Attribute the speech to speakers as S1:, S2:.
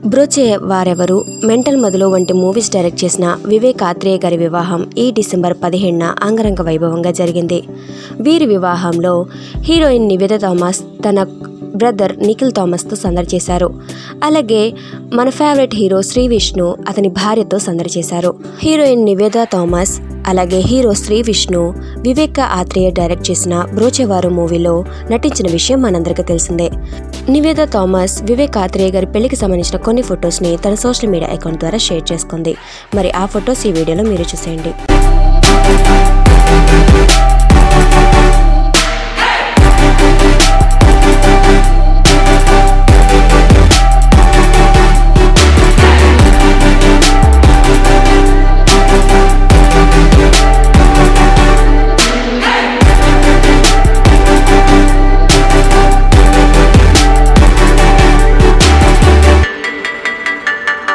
S1: బ్రోచే వారెవరు మెంటల్ మొదలు వంటి మూవీస్ డైరెక్ట్ చేసిన వివేక్ ఆత్రేయ గారి వివాహం ఈ డిసెంబర్ పదిహేడున అంగరంగ వైభవంగా జరిగింది వీరి వివాహంలో హీరోయిన్ నివేద థామస్ తన బ్రదర్ నిఖిల్ థామస్తో సందడి చేశారు అలాగే మన ఫేవరెట్ హీరో శ్రీ విష్ణు అతని భార్యతో సందడి చేశారు హీరోయిన్ నివేద థామస్ అలాగే హీరో శ్రీ విష్ణు వివేక ఆత్రేయ డైరెక్ట్ చేసిన బ్రోచేవారు మూవీలో నటించిన విషయం మనందరికీ తెలిసిందే నివేద థామస్ వివేక్ ఆత్రేయ గారి పెళ్లికి సంబంధించిన కొన్ని ఫొటోస్ని తన సోషల్ మీడియా అకౌంట్ ద్వారా షేర్ చేసుకుంది మరి ఆ ఫొటోస్ ఈ వీడియోలో మీరు చూసేయండి